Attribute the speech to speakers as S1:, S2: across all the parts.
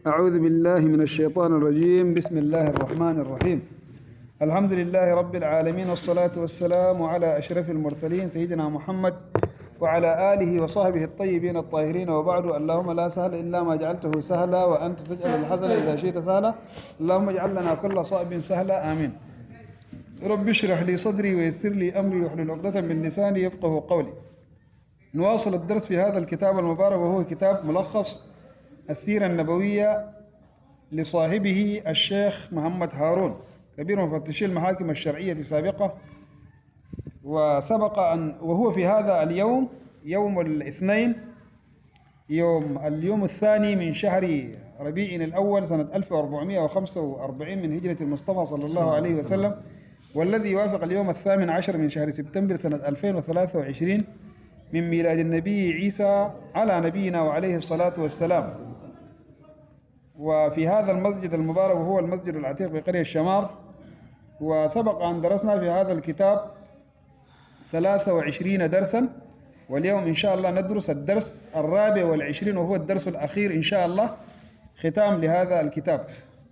S1: أعوذ بالله من الشيطان الرجيم بسم الله الرحمن الرحيم الحمد لله رب العالمين والصلاة والسلام على أشرف المرسلين سيدنا محمد وعلى آله وصحبه الطيبين الطاهرين وبعد اللهم لا سهل إلا ما جعلته سهلا وأنت تجعل الحزن إذا شئت سهلا اللهم اجعل لنا كل صعب سهلا آمين رب اشرح لي صدري ويسر لي أمري واحلل عقدة من لساني يفقه قولي نواصل الدرس في هذا الكتاب المبارك وهو كتاب ملخص السيرة النبوية لصاحبه الشيخ محمد هارون كبير مفتشي المحاكم الشرعية سابقة وسبق أن وهو في هذا اليوم يوم الاثنين يوم اليوم الثاني من شهر ربيع الأول سنة 1445 من هجرة المصطفى صلى الله عليه وسلم والذي يوافق اليوم الثامن عشر من شهر سبتمبر سنة 2023 من ميلاد النبي عيسى على نبينا وعليه الصلاة والسلام وفي هذا المسجد المبارك وهو المسجد العتيق في قرية الشمار وسبق أن درسنا في هذا الكتاب 23 درسا واليوم إن شاء الله ندرس الدرس الرابع والعشرين وهو الدرس الأخير إن شاء الله ختام لهذا الكتاب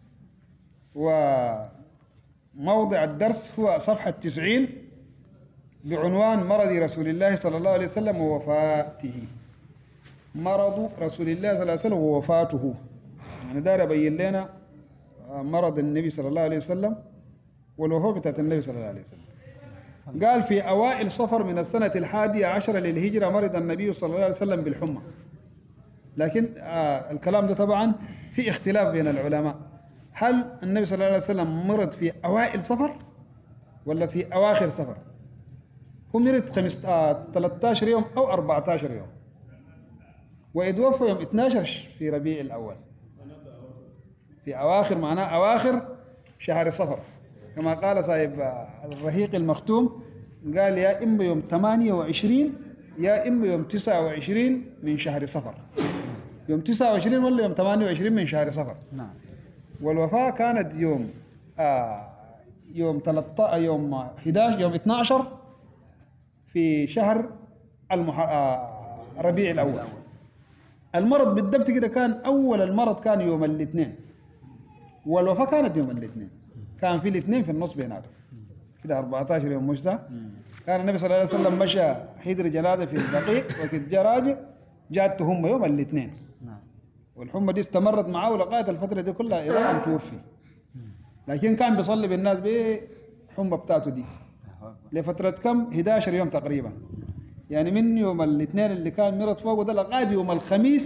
S1: وموضع الدرس هو صفحة 90 بعنوان مرض رسول الله صلى الله عليه وسلم ووفاته مرض رسول الله صلى الله عليه وسلم ووفاته يعني دار أبين لنا مرض النبي صلى الله عليه وسلم والوفاة بتاعت النبي صلى الله عليه وسلم قال في أوائل صفر من السنة الحادية عشر للهجرة مرض النبي صلى الله عليه وسلم بالحمى لكن آه الكلام ده طبعا في اختلاف بين العلماء هل النبي صلى الله عليه وسلم مرض في أوائل صفر ولا في أواخر صفر هو مرض خمس آه 13 يوم أو 14 يوم ويتوفى يوم 12 في ربيع الأول في أواخر معناه أواخر شهر صفر كما قال صاحب الرهيق المختوم قال يا إما يوم 28 يا إما يوم 29 من شهر صفر يوم 29 ولا يوم 28 من شهر صفر
S2: نعم
S1: والوفاة كانت يوم آه يوم 13 يوم 11 يوم 12 في شهر المح... آه ربيع الأول المرض بالضبط كده كان أول المرض كان يوم الاثنين والوفاة كانت يوم الاثنين كان في الاثنين في النص بيناتهم كده 14 يوم مش ده كان النبي صلى الله عليه وسلم مشى حيدر جنازة في الدقيق وقت جاء راجع جاءت هم يوم الاثنين
S2: نعم
S1: والحمى دي استمرت معاه لغاية الفترة دي كلها إلى أن توفي لكن كان بيصلي بالناس بحمى بتاعته دي لفترة كم 11 يوم تقريبا يعني من يوم الاثنين اللي كان مرض فوقه ده لغاية يوم الخميس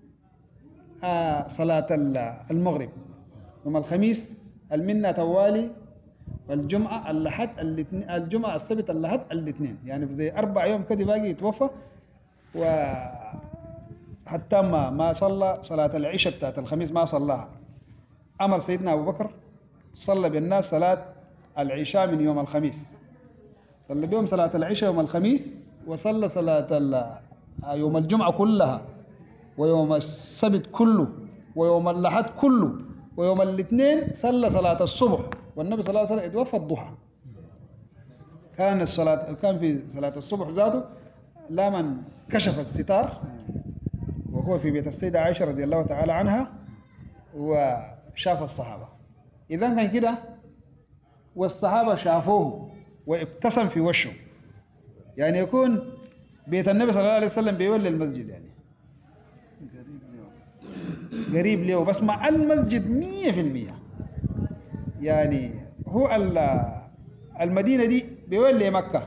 S1: آه صلاة المغرب يوم الخميس المنة توالي والجمعة اللحد الاثنين الجمعة السبت اللحد الاثنين يعني زي أربع يوم كده باقي يتوفى و حتى ما ما صلى صلاة العشاء بتاعت الخميس ما صلاها أمر سيدنا أبو بكر صلى بالناس صلاة العشاء من يوم الخميس صلى بهم صلاة العشاء يوم الخميس وصلى صلاة يوم الجمعة كلها ويوم السبت كله ويوم الأحد كله ويوم الاثنين صلى صلاة الصبح والنبي صلى الله عليه وسلم اتوفى الضحى كان الصلاة كان في صلاة الصبح ذاته لا من كشف الستار وهو في بيت السيدة عائشة رضي الله تعالى عنها وشاف الصحابة إذا كان كده والصحابة شافوه وابتسم في وشه يعني يكون بيت النبي صلى الله عليه وسلم بيولي المسجد يعني قريب له بس مع المسجد مية في المية يعني هو المدينة دي بيولي مكة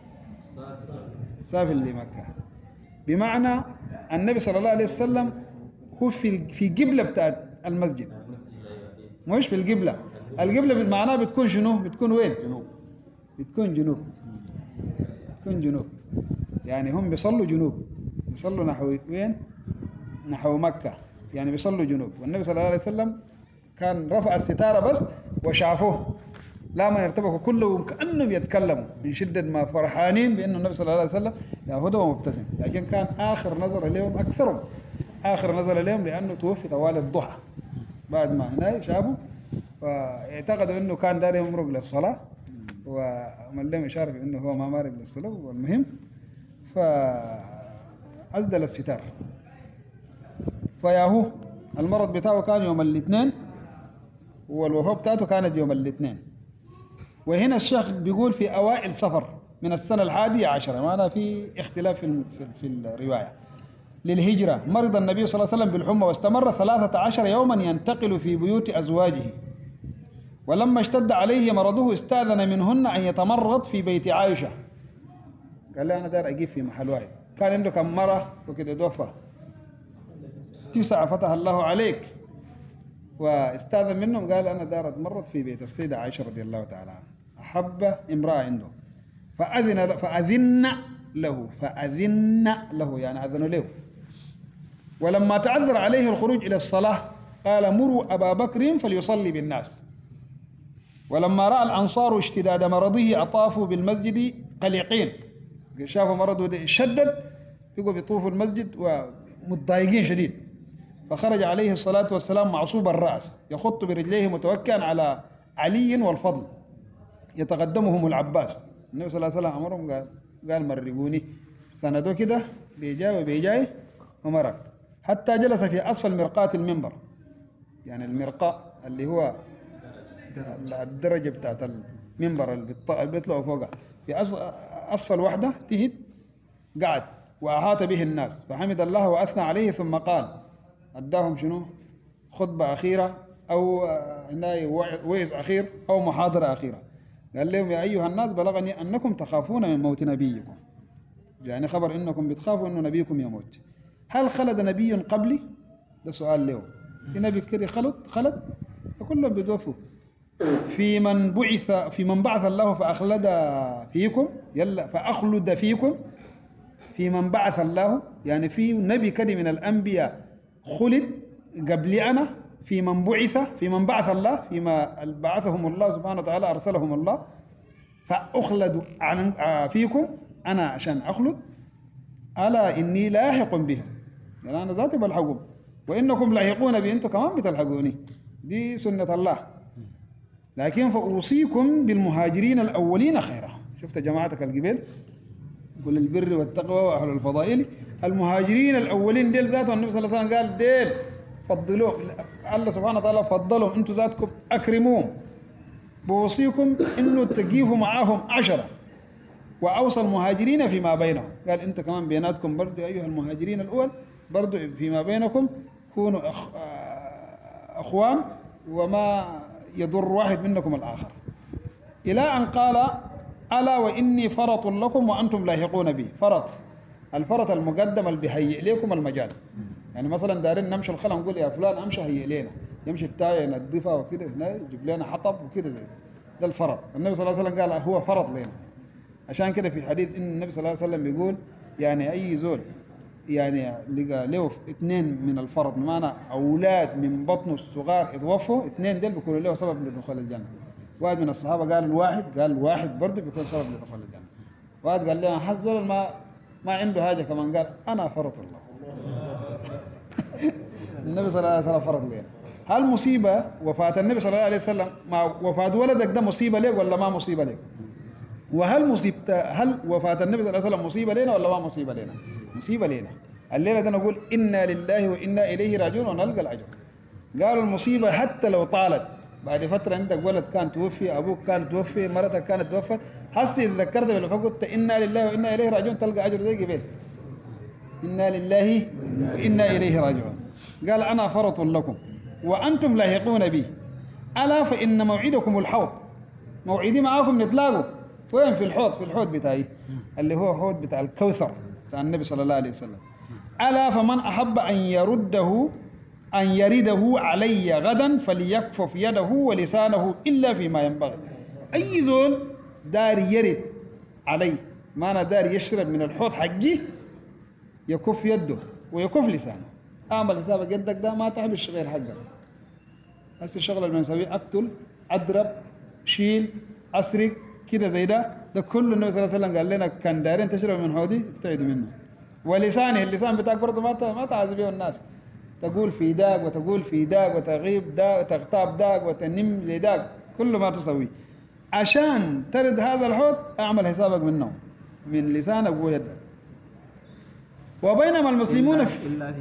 S1: سافر لمكة بمعنى النبي صلى الله عليه وسلم هو في في قبلة بتاعت المسجد مش في القبلة القبلة معناها بتكون شنو بتكون وين بتكون جنوب بتكون جنوب يعني هم بيصلوا جنوب بيصلوا نحو وين نحو مكة يعني بيصلوا جنوب والنبي صلى الله عليه وسلم كان رفع الستارة بس وشافوه لا من ارتبكوا كلهم كأنهم يتكلموا من شدة ما فرحانين بأن النبي صلى الله عليه وسلم يهوده ومبتسم لكن كان آخر نظر لهم أكثرهم آخر نظر لهم لأنه توفي طوال الضحى بعد ما هنا شافوا فاعتقدوا أنه كان داري يمرق للصلاة ومن لهم إشارة بأنه هو ما مارق للصلاة والمهم فأزدل الستار فياهو المرض بتاعه كان يوم الاثنين والوفاة بتاعته كانت يوم الاثنين وهنا الشيخ بيقول في أوائل صفر من السنة الحادية عشرة معنا في اختلاف في, في, في الرواية للهجرة مرض النبي صلى الله عليه وسلم بالحمى واستمر ثلاثة عشر يوما ينتقل في بيوت أزواجه ولما اشتد عليه مرضه استأذن منهن أن يتمرض في بيت عائشة قال لي أنا دار أجيب في محل واحد كان عنده كم مرة وكده توفى تسعة فتح الله عليك واستاذن منهم قال أنا دار أتمرض في بيت السيدة عائشة رضي الله تعالى عنها أحب امرأة عنده فأذن فأذن له فأذن له يعني أذن له ولما تعذر عليه الخروج إلى الصلاة قال مروا أبا بكر فليصلي بالناس ولما رأى الأنصار اشتداد مرضه أطافوا بالمسجد قلقين شافوا مرضه شدد يقوا بيطوفوا المسجد ومتضايقين شديد فخرج عليه الصلاة والسلام معصوب الرأس يخط برجليه متوكئا على علي والفضل يتقدمهم العباس النبي صلى الله عليه وسلم أمرهم قال قال مرقوني سندوا كده بيجاي وبيجاي ومرق حتى جلس في أسفل مرقاة المنبر يعني المرقاة اللي هو الدرجة بتاعت المنبر اللي بيطلعوا فوقها في أسفل وحدة تهد قعد وأحاط به الناس فحمد الله وأثنى عليه ثم قال أداهم شنو خطبة أخيرة أو وعظ أخير أو محاضرة أخيرة قال لهم يا أيها الناس بلغني أنكم تخافون من موت نبيكم يعني خبر إنكم بتخافوا أنه نبيكم يموت هل خلد نبي قبلي ده سؤال له في نبي كده خلد خلد فكلهم بيتوفوا في من بعث في من بعث الله فأخلد فيكم يلا فأخلد فيكم في من بعث الله يعني في نبي كده من الأنبياء خلد قبلي أنا في من بعث في من بعث الله فيما بعثهم الله سبحانه وتعالى أرسلهم الله فأخلد عن فيكم أنا عشان أخلد ألا إني لاحق بهم يعني أنا ذاتي بلحقهم وإنكم لاحقون بي أنتم كمان بتلحقوني دي سنة الله لكن فأوصيكم بالمهاجرين الأولين خيرا شفت جماعتك القبيل كل البر والتقوى وأهل الفضائل المهاجرين الأولين ديل ذاتهم النبي صلى الله عليه وسلم قال ديل فضلوه الله سبحانه وتعالى فضلهم انتم ذاتكم أكرموهم بوصيكم انه تجيبوا معاهم عشرة وأوصى المهاجرين فيما بينهم قال انت كمان بيناتكم برضو أيها المهاجرين الأول برضو فيما بينكم كونوا أخ... أخوان وما يضر واحد منكم الآخر إلى أن قال ألا وإني فرط لكم وأنتم لاحقون بي فرط الفرط المقدم اللي بيهيئ لكم المجال يعني مثلا دارين نمشي الخلا نقول يا فلان امشي هيئ لنا يمشي التايه ينظفها وكده هنا يجيب لنا حطب وكده زي ده الفرط النبي صلى الله عليه وسلم قال هو فرط لنا عشان كده في حديث ان النبي صلى الله عليه وسلم بيقول يعني اي زول يعني لقى له اثنين من الفرط بمعنى اولاد من بطنه الصغار يتوفوا اثنين دول بيكونوا له سبب لدخول الجنه واحد من الصحابه قال الواحد قال الواحد برضه بيكون سبب لدخول الجنه واحد قال لنا حزول ما ما عنده حاجه كمان قال انا فرط الله النبي صلى الله عليه وسلم فرض لنا هل مصيبة وفاة النبي صلى الله عليه وسلم مع وفاة ولدك ده مصيبة لك ولا ما مصيبة لك وهل مصيبة هل وفاة النبي صلى الله عليه وسلم مصيبة لنا ولا ما مصيبة لنا مصيبة لنا الليلة ده نقول إنا لله وإنا إليه راجعون ونلقى الأجر قالوا المصيبة حتى لو طالت بعد فترة عندك ولد كان توفي أبوك كان توفي مرتك كانت توفت حسي إذا ذكرت بالفقد إنا لله وإنا إليه راجعون تلقى أجر زي قبل إنا لله وإنا إليه راجعون قال أنا فرط لكم وأنتم لاحقون بي ألا فإن موعدكم الحوض موعدي معاكم نتلاقوا وين في الحوض في الحوض بتاعي اللي هو حوض بتاع الكوثر بتاع النبي صلى الله عليه وسلم ألا فمن أحب أن يرده أن يرده علي غدا فليكفف يده ولسانه إلا فيما ينبغي أي ذول دار يرد علي ما أنا دار يشرب من الحوض حقي يكف يده ويكف لسانه اعمل حسابك يدك ده ما تعملش غير حقك بس الشغل اللي بنسويه اقتل اضرب شيل اسرق كده زي ده ده كله النبي صلى الله عليه وسلم قال لنا كان دايرين تشرب من حوضي ابتعدوا منه ولسانه اللسان بتاعك برضه ما ما تعذب به الناس تقول في داق وتقول في داق وتغيب داق وتغتاب داق وتنم لداق كل ما تسوي عشان ترد هذا الحوض اعمل حسابك منه من لسانك ويدك وبينما المسلمون
S2: إلا, إلا فيما ينبغي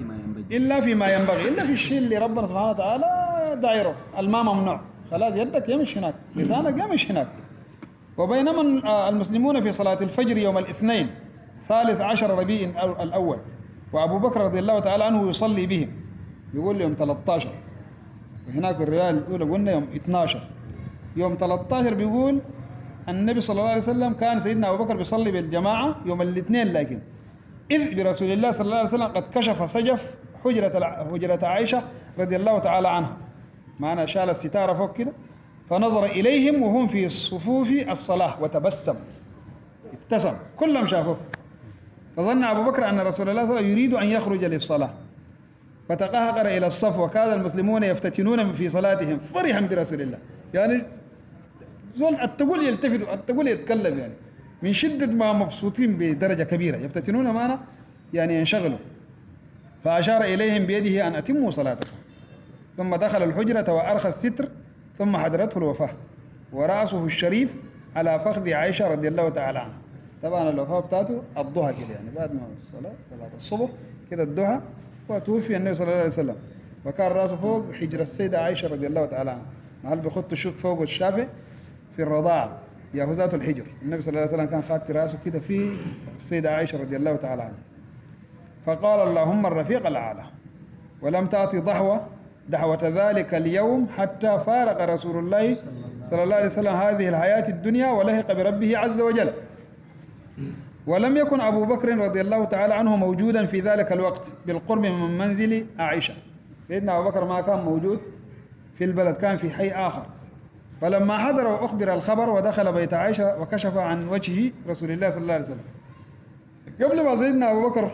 S1: إلا فيما ينبغي إلا في الشيء اللي ربنا سبحانه وتعالى دايره الماء ممنوع خلاص يدك يمش هناك لسانك يمش هناك وبينما المسلمون في صلاة الفجر يوم الاثنين ثالث عشر ربيع الأول وأبو بكر رضي الله تعالى عنه يصلي بهم يقول يوم 13 وهناك الرواية الأولى قلنا يوم 12 يوم 13 بيقول النبي صلى الله عليه وسلم كان سيدنا أبو بكر بيصلي بالجماعة يوم الاثنين لكن إذ برسول الله صلى الله عليه وسلم قد كشف سجف حجرة حجرة عائشة رضي الله تعالى عنها معنا شال الستارة فوق كده فنظر إليهم وهم في صفوف الصلاة وتبسم ابتسم كلهم شافوه فظن أبو بكر أن رسول الله صلى الله عليه وسلم يريد أن يخرج للصلاة فتقهقر إلى الصف وكاد المسلمون يفتتنون في صلاتهم فرحا برسول الله يعني زول التقول يلتفت التقول يتكلم يعني من شدة ما مبسوطين بدرجة كبيرة يفتتنون معنا يعني ينشغلوا فأشار إليهم بيده أن أتموا صلاتكم ثم دخل الحجرة وأرخى الستر ثم حضرته الوفاة ورأسه الشريف على فخذ عائشة رضي الله تعالى عنها طبعا الوفاة بتاعته الضحى كده يعني بعد ما الصلاة صلاة الصبح كده الضحى وتوفي النبي صلى الله عليه وسلم وكان راسه فوق حجر السيدة عائشة رضي الله تعالى عنها محل بيخط شوف فوق الشافع في الرضاعة ياخذات الحجر النبي صلى الله عليه وسلم كان خاطي راسه كده في السيدة عائشة رضي الله تعالى عنها فقال اللهم الرفيق الأعلى ولم تعطي ضحوة دعوة ذلك اليوم حتى فارق رسول الله صلى الله عليه وسلم هذه الحياة الدنيا ولهق بربه عز وجل ولم يكن أبو بكر رضي الله تعالى عنه موجودا في ذلك الوقت بالقرب من منزل عائشة سيدنا أبو بكر ما كان موجود في البلد كان في حي آخر فلما حضر وأخبر الخبر ودخل بيت عائشة وكشف عن وجهه رسول الله صلى الله عليه وسلم قبل ما سيدنا أبو بكر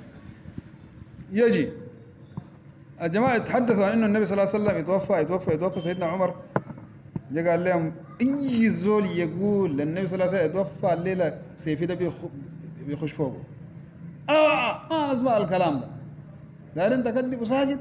S1: يجي الجماعة يتحدثوا عن أنه النبي صلى الله عليه وسلم يتوفى يتوفى يتوفى سيدنا عمر جاء قال لهم أي زول يقول للنبي صلى الله عليه وسلم يتوفى الليلة سيفي ده بيخش فوقه آه ما أسمع الكلام ده قال أنت كذب وساجد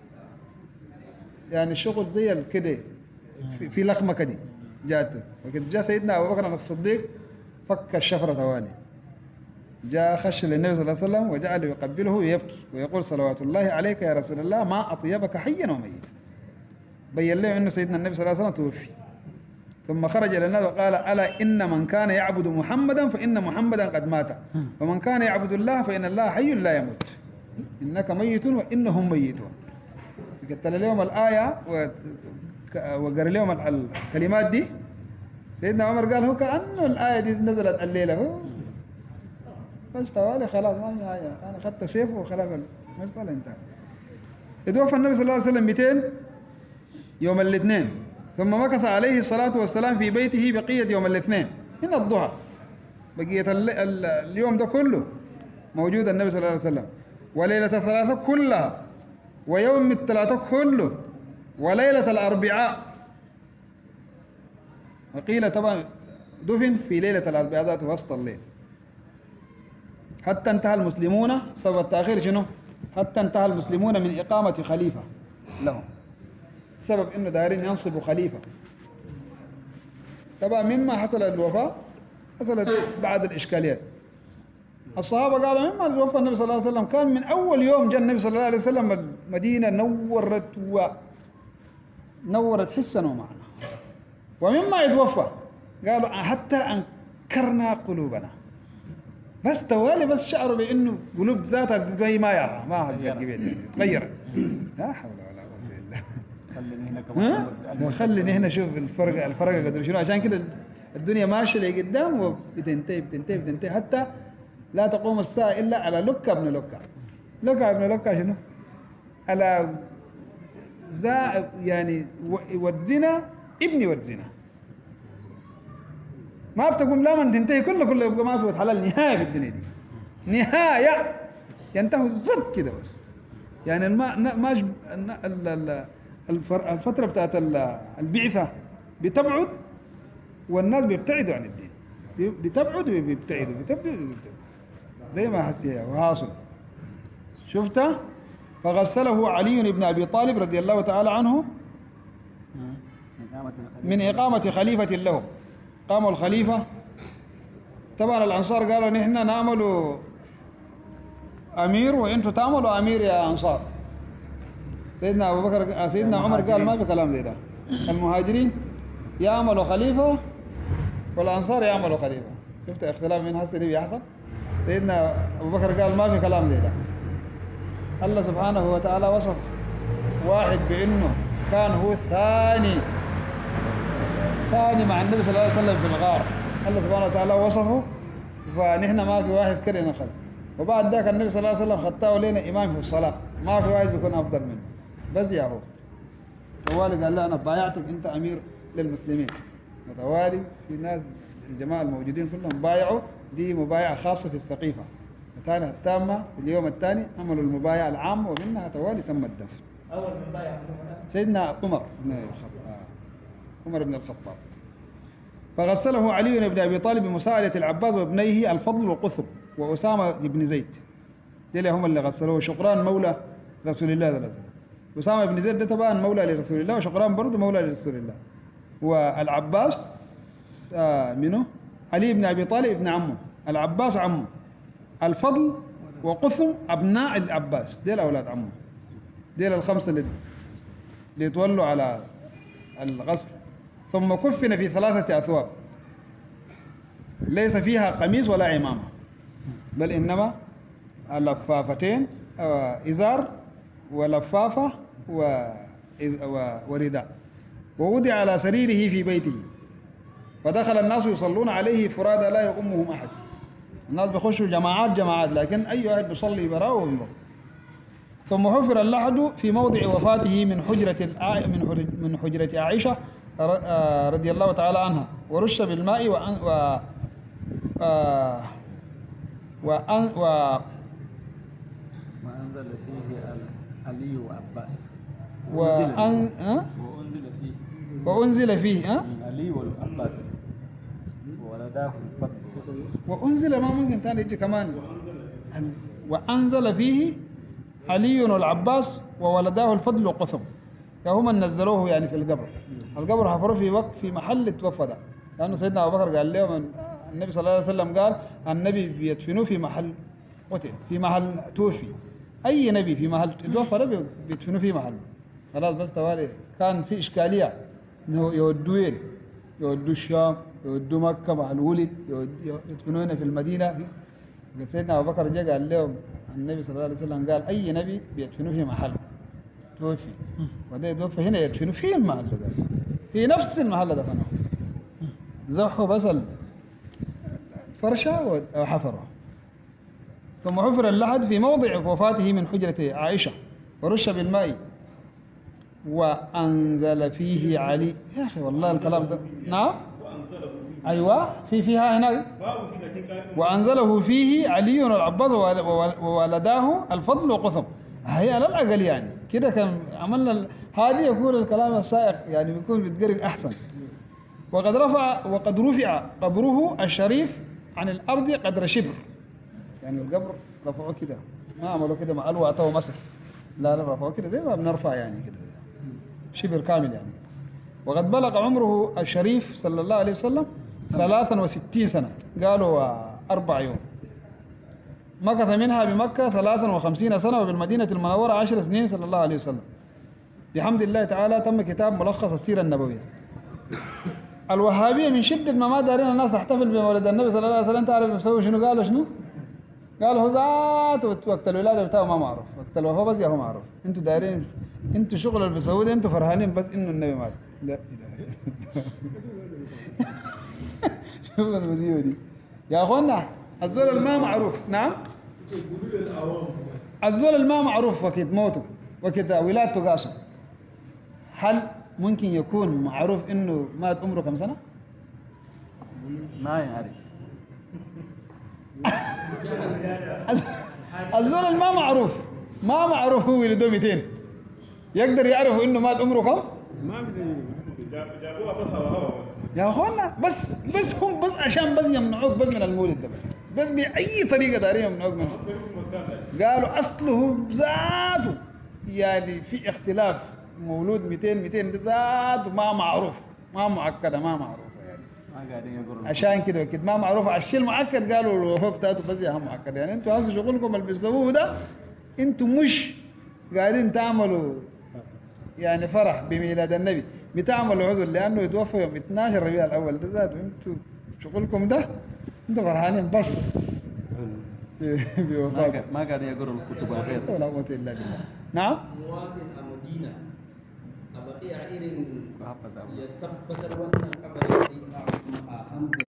S1: يعني الشغل زي كده في, في لخمة كده جاته وكده جاء سيدنا أبو بكر الصديق فك الشفرة ثواني جاء خش للنبي صلى الله عليه وسلم وجعل يقبله ويبكي ويقول صلوات الله عليك يا رسول الله ما أطيبك حيا وميتا بين له أنه سيدنا النبي صلى الله عليه وسلم توفي ثم خرج إلى الناس وقال ألا إن من كان يعبد محمدا فإن محمدا قد مات ومن كان يعبد الله فإن الله حي لا يموت إنك ميت وإنهم ميتون قتل لهم الآية وقرأ لهم الكلمات دي سيدنا عمر قال هو كأنه الآية دي نزلت الليلة هو بس توالي خلاص ما في حاجة أنا أخذت سيفه وخلاص المسألة انتهت يتوفى النبي صلى الله عليه وسلم 200 يوم الاثنين ثم مكث عليه الصلاة والسلام في بيته بقية يوم الاثنين من الضحى بقية اليوم ده كله موجود النبي صلى الله عليه وسلم وليلة الثلاثة كلها ويوم الثلاثة كله وليلة الأربعاء وقيل طبعا دفن في ليلة الأربعاء ذات وسط الليل حتى انتهى المسلمون سبب التأخير شنو حتى انتهى المسلمون من إقامة خليفة لهم سبب انه دايرين ينصبوا خليفة طبعا مما حصل الوفاة حصلت بعد الإشكاليات الصحابة قالوا مما توفى النبي صلى الله عليه وسلم كان من أول يوم جاء النبي صلى الله عليه وسلم المدينة نورت و نورت حسا ومعنى ومما يتوفى قالوا حتى أنكرنا قلوبنا بس توالي بس شعروا بانه قلوب ذاتها زي ما يرى ما حد قبل تغيرت لا حول ولا قوه الا
S2: خليني هنا كمان
S1: بالله خليني هنا شوف الفرق الفرق قدر شنو عشان كده الدنيا ماشيه لقدام وبتنتهي بتنتهي بتنتهي حتى لا تقوم الساعه الا على لكا ابن لكا لكا ابن لكا شنو؟ على زا يعني والزنا ابني والزنا ما بتقوم لا من تنتهي كله كله يبقى ما سوت حلال نهايه في الدنيا دي نهايه ينتهوا الزبط كده بس يعني الماء ما الفتره بتاعت البعثه بتبعد والناس بيبتعدوا عن الدين بتبعد وبيبتعدوا بتبعد زي ما حسيها وحاصل شفته فغسله علي بن ابي طالب رضي الله تعالى عنه من اقامه خليفه له قاموا الخليفة طبعا الأنصار قالوا نحن نعمل أمير وإنتوا تعملوا أمير يا أنصار سيدنا ابو بكر آه، سيدنا عمر قال ما في كلام زي ده المهاجرين يعملوا خليفه والانصار يعملوا خليفه شفت اختلاف من هسه دي بيحصل سيدنا ابو بكر قال ما في كلام زي ده الله سبحانه وتعالى وصف واحد بانه كان هو الثاني ثاني مع النبي صلى الله عليه وسلم في الغار الله سبحانه وتعالى وصفه فنحن ما في واحد كده نخل وبعد ذاك النبي صلى الله عليه وسلم خطاه لنا امام في الصلاه ما في واحد بيكون افضل منه بس يا هو طوالي قال له انا بايعتك انت امير للمسلمين متوالي في ناس الجماعه الموجودين كلهم بايعوا دي مبايعه خاصه في السقيفه كانت التامه في اليوم الثاني عملوا المبايعه العامه ومنها توالي تم الدفن
S2: أول من بايع عمر
S1: سيدنا عمر بن الخطاب عمر بن الخطاب فغسله علي بن ابي طالب بمساعدة العباس وابنيه الفضل وقثب وأسامة بن زيد دول هم اللي غسلوه شقران مولى رسول الله صلى الله عليه وسلم أسامة بن زيد ده طبعا مولى لرسول الله وشقران برضه مولى لرسول الله والعباس آه منه علي بن أبي طالب ابن عمه العباس عمه الفضل وقثم أبناء العباس ديل أولاد عمه ديل الخمسة اللي اللي يتولوا على الغسل ثم كفن في ثلاثة أثواب ليس فيها قميص ولا عمامة بل إنما لفافتين آه، إزار ولفافة و- و- ورداء ووضع على سريره في بيته فدخل الناس يصلون عليه فرادى لا يؤمهم أحد الناس بيخشوا جماعات جماعات لكن أي واحد بيصلي براه وبيروح ثم حفر اللحد في موضع وفاته من حجرة الع- من حج- من حجرة عائشة ر- آه، رضي الله تعالى عنها ورش بالماء وأن و آه، وأن و
S3: وأنزل فيه ال- علي وعباس
S1: وأن ها؟
S3: وأنزل فيه
S1: وأنزل فيه ها؟
S3: علي والعباس وولداه الفضل
S1: وأنزل ما ممكن ثاني يجي كمان وأنزل فيه علي والعباس وولداه الفضل وقثم فهم نزلوه يعني في القبر القبر حفروه في وقت في محل توفى ده لأنه سيدنا أبو بكر قال لهم النبي صلى الله عليه وسلم قال النبي بيدفنوه في محل قتل في محل توفي أي نبي في محل توفى ده بي- بيدفنوه في محل خلاص بس توالي كان في إشكالية إنه يودوه وين؟ يودوه الشام يودوه مكة مع الولد يود- يدفنونه في المدينة قال سيدنا أبو بكر جاء قال لهم النبي صلى الله عليه وسلم قال أي نبي بيدفنوه في محل توفي وده يتوفى هنا يدفنوه في المحل ده في نفس المحل دفنوه زحوا بس الفرشة وحفره ثم حفر اللحد في موضع وفاته من حجرة عائشة ورش بالماء وأنزل فيه علي يا أخي والله الكلام ده نعم أيوة في فيها هناك وأنزله فيه علي والعباس وول- وول- وولداه الفضل وقثم هي على الأقل يعني كده كان عملنا ال- هذه يكون الكلام السائق يعني بيكون بيتقرن أحسن وقد رفع وقد رفع قبره الشريف عن الأرض قدر شبر يعني القبر رفعوه كده ما عملوا كده مع الوعة ومسح لا لا رفعوه كده زي ما بنرفع يعني كده شبر كامل يعني وقد بلغ عمره الشريف صلى الله عليه وسلم 63 سنة قالوا آه، أربع يوم مكث منها بمكة 53 سنة وبالمدينة المنورة 10 سنين صلى الله عليه وسلم بحمد الله تعالى تم كتاب ملخص السيرة النبوية الوهابية من شدة ما ما دارين الناس تحتفل بمولد النبي صلى الله عليه وسلم تعرف بيسوي شنو قالوا شنو؟ قالوا هو ذات وقت الولادة بتاعه ما معروف وقت الوفاة بس يا هو معروف انتوا دايرين انتوا شغل اللي بيسووه ده انتوا فرحانين بس انه النبي مات لا اله الا الله شوف المزيوة دي يا اخوانا الزول الما معروف نعم الزول الما معروف وقت موته وقت ولادته قاسم هل ممكن يكون معروف انه مات عمره كم سنه؟
S3: ما يعرف
S1: الزول الما معروف ما معروف هو ولده 200 يقدر يعرف انه مات عمره كم؟ يا اخوانا بس بس هم بس عشان بس يمنعوك بس من المولد ده بس بس باي طريقه دارين يمنعوك منه قالوا اصله ذاته يعني في اختلاف مولود 200 200 ده ذاته ما معروف ما مؤكده ما معروفه يعني
S3: ما قاعدين يقولوا
S1: عشان كده كده ما معروف الشيء المؤكد قالوا الوفاة بتاعته بس يا مؤكد يعني انتوا هسه شغلكم اللي بيسووه ده انتوا مش قاعدين تعملوا يعني فرح بميلاد النبي بتعملوا عذر لانه يتوفى يوم 12 ربيع الاول ده ذاته انتوا شغلكم ده انتوا فرحانين بس
S3: ما
S1: بوفاته
S3: قا- ما قاعد يقروا الكتب غير
S1: ولا قوه الا بالله نعم
S2: muwatin a madina a baƙi a irin
S3: حفظ أبو.
S2: ya tabbatar wannan kabarin sai a hamza